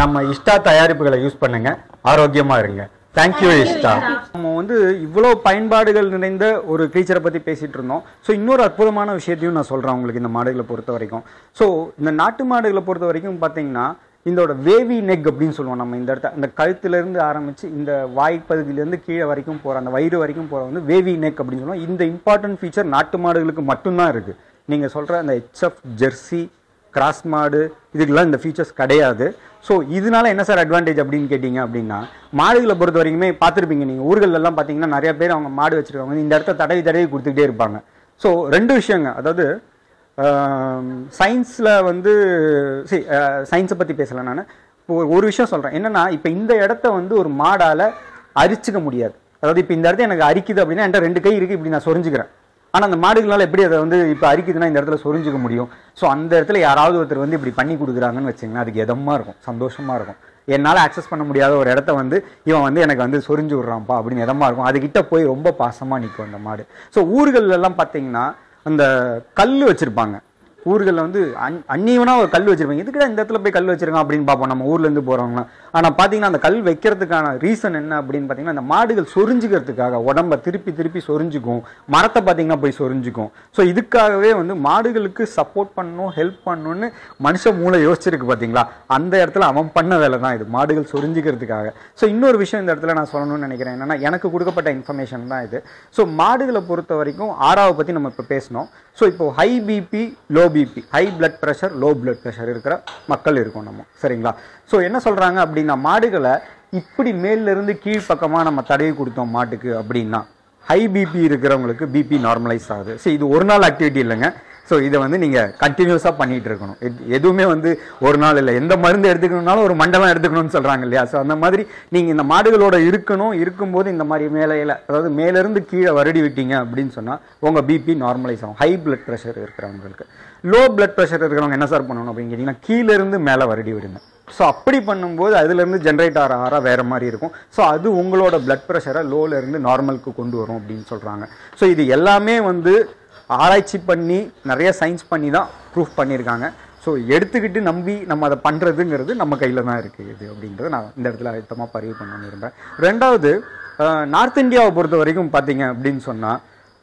நம்ம இஷ்டா தயாரிப்புகளை யூஸ் பண்ணுங்க ஆரோக்கியமா இருங்க தேங்க்யூ இஷ்டா நம்ம வந்து இவ்வளோ பயன்பாடுகள் நிறைந்த ஒரு க்ரீச்சரை பற்றி பேசிட்டு இருந்தோம் ஸோ இன்னொரு அற்புதமான விஷயத்தையும் நான் சொல்கிறேன் உங்களுக்கு இந்த மாடுகளை பொறுத்த வரைக்கும் ஸோ இந்த நாட்டு மாடுகளை பொறுத்த வரைக்கும் பார்த்தீங்கன்னா இதோட வேவி நெக் அப்படின்னு சொல்லுவோம் நம்ம இந்த இடத்த அந்த கழுத்துலேருந்து ஆரம்பித்து இந்த வாய்ப்பகுதியிலேருந்து கீழே வரைக்கும் போகிற அந்த வயிறு வரைக்கும் போகிற வந்து வேவி நெக் அப்படின்னு சொல்லுவோம் இந்த இம்பார்ட்டன்ட் ஃபீச்சர் நாட்டு மாடுகளுக்கு மட்டும்தான் இருக்குது நீங்கள் சொல்கிற அந்த ஹெச்எஃப் ஜெர்சி கிராஸ் மாடு இதுக்கெல்லாம் இந்த ஃபீச்சர்ஸ் கிடையாது ஸோ இதனால என்ன சார் அட்வான்டேஜ் அப்படின்னு கேட்டிங்க அப்படின்னா மாடுகளை பொறுத்த வரைக்குமே பார்த்துருப்பீங்க நீங்கள் ஊர்கள்ல எல்லாம் பார்த்தீங்கன்னா நிறைய பேர் அவங்க மாடு வச்சிருக்காங்க இந்த இடத்த தடவி தடவி கொடுத்துக்கிட்டே இருப்பாங்க ஸோ ரெண்டு விஷயங்க அதாவது சயின்ஸில் வந்து சரி சயின்ஸை பற்றி பேசலை நான் இப்போ ஒரு விஷயம் சொல்கிறேன் என்னன்னா இப்போ இந்த இடத்த வந்து ஒரு மாடால் அரிச்சுக்க முடியாது அதாவது இப்போ இந்த இடத்த எனக்கு அரிக்குது அப்படின்னா என்கிட்ட ரெண்டு கை இருக்குது இப்படி நான் சொரிஞ்சுக்கிறேன் ஆனால் அந்த மாடுகளால் எப்படி அதை வந்து இப்போ அரிக்குதுன்னா இந்த இடத்துல சொரிஞ்சுக்க முடியும் ஸோ அந்த இடத்துல யாராவது ஒருத்தர் வந்து இப்படி பண்ணி கொடுக்குறாங்கன்னு வச்சிங்கன்னா அதுக்கு எதமாக இருக்கும் சந்தோஷமாக இருக்கும் என்னால் ஆக்சஸ் பண்ண முடியாத ஒரு இடத்த வந்து இவன் வந்து எனக்கு வந்து சொரிஞ்சு விட்றான்ப்பா அப்படின்னு எதமாக இருக்கும் அதுகிட்ட போய் ரொம்ப பாசமாக நிற்கும் அந்த மாடு ஸோ ஊர்கள்ல எல்லாம் பார்த்தீங்கன்னா அந்த கல் வச்சுருப்பாங்க ஊர்களில் வந்து அன் அந்நியவனா ஒரு கல் வச்சிருப்பாங்க இதுக்கு இந்த இடத்துல போய் கல் வச்சிருக்கான் அப்படின்னு பார்ப்போம் நம்ம ஊர்ல இருந்து போறவங்களாம் ஆனா பாத்தீங்கன்னா அந்த கல் வைக்கிறதுக்கான ரீசன் என்ன அப்படின்னு பாத்தீங்கன்னா அந்த மாடுகள் சொரிஞ்சுக்கிறதுக்காக உடம்ப திருப்பி திருப்பி சொரிஞ்சுக்கும் மரத்தை பாத்தீங்கன்னா போய் சொரிஞ்சுக்கும் ஸோ இதுக்காகவே வந்து மாடுகளுக்கு சப்போர்ட் பண்ணணும் ஹெல்ப் பண்ணணும்னு மனுஷ மூளை யோசிச்சிருக்கு பாத்தீங்களா அந்த இடத்துல அவன் பண்ண வேலை தான் இது மாடுகள் சொரிஞ்சுக்கிறதுக்காக ஸோ இன்னொரு விஷயம் இந்த இடத்துல நான் சொல்லணும்னு நினைக்கிறேன் என்னன்னா எனக்கு கொடுக்கப்பட்ட இன்ஃபர்மேஷன் தான் இது ஸோ மாடுகளை பொறுத்த வரைக்கும் ஆறாவை பத்தி நம்ம இப்போ பேசணும் ஸோ இப்போ high BP low BP high blood pressure low blood pressure இருக்கிற மக்கள் இருக்கோம் நம்ம சரிங்களா ஸோ என்ன சொல்றாங்க அப்படின்னா மாடுகளை இப்படி மேல்ல இருந்து கீழ் பக்கமாக நம்ம தடவி கொடுத்தோம் மாட்டுக்கு அப்படின்னா ஹை பிபி இருக்கிறவங்களுக்கு பிபி நார்மலைஸ் ஆகுது ஸோ இது ஒரு நாள் ஆக்டிவிட்டி இல்லைங்க ஸோ இதை வந்து நீங்கள் கண்டினியூஸாக பண்ணிட்டு இருக்கணும் எது- எதுவுமே வந்து ஒரு நாள் இல்லை எந்த மருந்து எடுத்துக்கணும்னாலும் ஒரு மண்டலம் எடுத்துக்கணும்னு சொல்கிறாங்க இல்லையா ஸோ அந்த மாதிரி நீங்கள் இந்த மாடுகளோட இருக்கணும் இருக்கும்போது இந்த மாதிரி மேலையில் அதாவது மேலேருந்து கீழே வருடி விட்டீங்க அப்படின்னு சொன்னால் உங்கள் பிபி நார்மலைஸ் ஆகும் ஹை பிளட் ப்ரெஷர் இருக்கிறவங்களுக்கு லோ பிளட் ப்ரெஷர் இருக்கிறவங்க என்ன சார் பண்ணணும் அப்படின்னு கேட்டிங்கன்னா கீழே இருந்து மேலே வருடி விடுங்க ஸோ அப்படி பண்ணும்போது அதுலேருந்து ஜென்ரேட் ஆகிற ஆறா வேறு மாதிரி இருக்கும் ஸோ அது உங்களோட பிளட் ப்ரெஷரை இருந்து நார்மலுக்கு கொண்டு வரும் அப்படின்னு சொல்கிறாங்க ஸோ இது எல்லாமே வந்து ஆராய்ச்சி பண்ணி நிறைய சயின்ஸ் பண்ணி தான் ப்ரூஃப் பண்ணியிருக்காங்க ஸோ எடுத்துக்கிட்டு நம்பி நம்ம அதை பண்ணுறதுங்கிறது நம்ம கையில் தான் இருக்குது இது அப்படின்றத நான் இந்த இடத்துல அழுத்தமாக பதிவு பண்ண விரும்புகிறேன் ரெண்டாவது நார்த் இந்தியாவை பொறுத்த வரைக்கும் பார்த்தீங்க அப்படின்னு சொன்னால்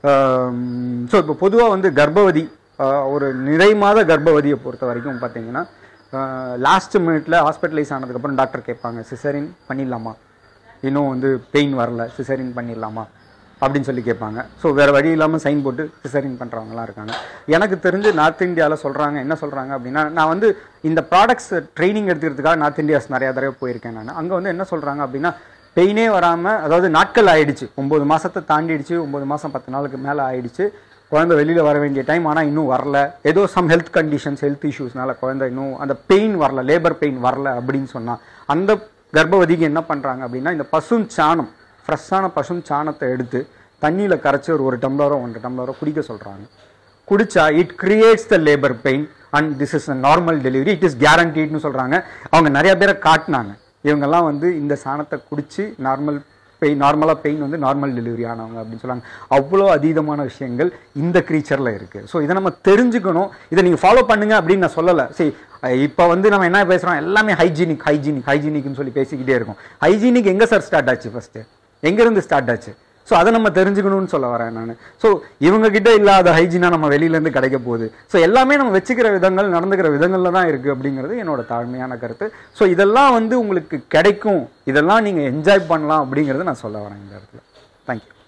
ஸோ இப்போ பொதுவாக வந்து கர்ப்பவதி ஆஹ் ஒரு நிறை மாத கர்ப்பவதியை பொறுத்த வரைக்கும் பார்த்தீங்கன்னா லாஸ்ட் மினிட்ல ஹாஸ்பிட்டலைஸ் ஆனதுக்கப்புறம் டாக்டர் கேட்பாங்க சிசரின் பண்ணிடலாமா இன்னும் வந்து பெயின் வரல சிசரின் பண்ணிடலாமா அப்படின்னு சொல்லி கேட்பாங்க ஸோ வேறு வழி இல்லாமல் சைன் போட்டு சிசரின் பண்ணுறவங்களாம் இருக்காங்க எனக்கு தெரிஞ்சு நார்த் இந்தியாவில் சொல்கிறாங்க என்ன சொல்கிறாங்க அப்படின்னா நான் வந்து இந்த ப்ராடக்ட்ஸ் ட்ரைனிங் எடுத்துக்கிறதுக்காக நார்த் இந்தியாஸ் நிறையா தடவை போயிருக்கேன் நான் அங்கே வந்து என்ன சொல்கிறாங்க அப்படின்னா பெயினே வராமல் அதாவது நாட்கள் ஆயிடுச்சு ஒம்பது மாதத்தை தாண்டிடுச்சு ஒம்பது மாதம் பத்து நாளுக்கு மேலே ஆயிடுச்சு குழந்தை வெளியில் வர வேண்டிய டைம் ஆனால் இன்னும் வரல ஏதோ சம் ஹெல்த் கண்டிஷன்ஸ் ஹெல்த் இஷ்யூஸ்னால குழந்தை இன்னும் அந்த பெயின் வரல லேபர் பெயின் வரல அப்படின்னு சொன்னால் அந்த கர்ப்பவதிக்கு என்ன பண்ணுறாங்க அப்படின்னா இந்த பசும் சாணம் ஃப்ரெஷ்ஷான பசும் சாணத்தை எடுத்து தண்ணியில் கரைச்சி ஒரு ஒரு டம்ளரோ ஒன்றரை டம்ளரோ குடிக்க சொல்கிறாங்க குடிச்சா it creates the labour pain and this is a normal delivery it is கேரண்டீட்னு சொல்கிறாங்க அவங்க நிறைய பேரை காட்டினாங்க இவங்கெல்லாம் வந்து இந்த சாணத்தை குடிச்சு நார்மல் பெயின் நார்மலாக பெயின் வந்து நார்மல் டெலிவரி ஆனவங்க அப்படின்னு சொல்றாங்க அவ்வளோ அதீதமான விஷயங்கள் இந்த க்ரீச்சரில் இருக்குது ஸோ இதை நம்ம தெரிஞ்சுக்கணும் இதை நீங்கள் ஃபாலோ பண்ணுங்க அப்படின்னு நான் சொல்லலை சரி இப்போ வந்து நம்ம என்ன பேசுகிறோம் எல்லாமே ஹைஜீனிக் ஹைஜீனிக் ஹைஜீனிக்னு சொல்லி பேசிக்கிட்டே இருக்கோம் ஹைஜீனிக் எங்கே சார் ஸ்டார்ட் ஆச்சு ஃபஸ்ட்டு எங்கேருந்து ஸ்டார்ட் ஆச்சு ஸோ அதை நம்ம தெரிஞ்சுக்கணும்னு சொல்ல வரேன் நான் ஸோ இவங்க கிட்ட இல்லாத ஹைஜீனாக நம்ம வெளியிலேருந்து கிடைக்க போகுது ஸோ எல்லாமே நம்ம வச்சுக்கிற விதங்கள் நடந்துக்கிற விதங்களில் தான் இருக்குது அப்படிங்கிறது என்னோட தாழ்மையான கருத்து ஸோ இதெல்லாம் வந்து உங்களுக்கு கிடைக்கும் இதெல்லாம் நீங்கள் என்ஜாய் பண்ணலாம் அப்படிங்கிறத நான் சொல்ல வரேன் இந்த இடத்துல தேங்க்யூ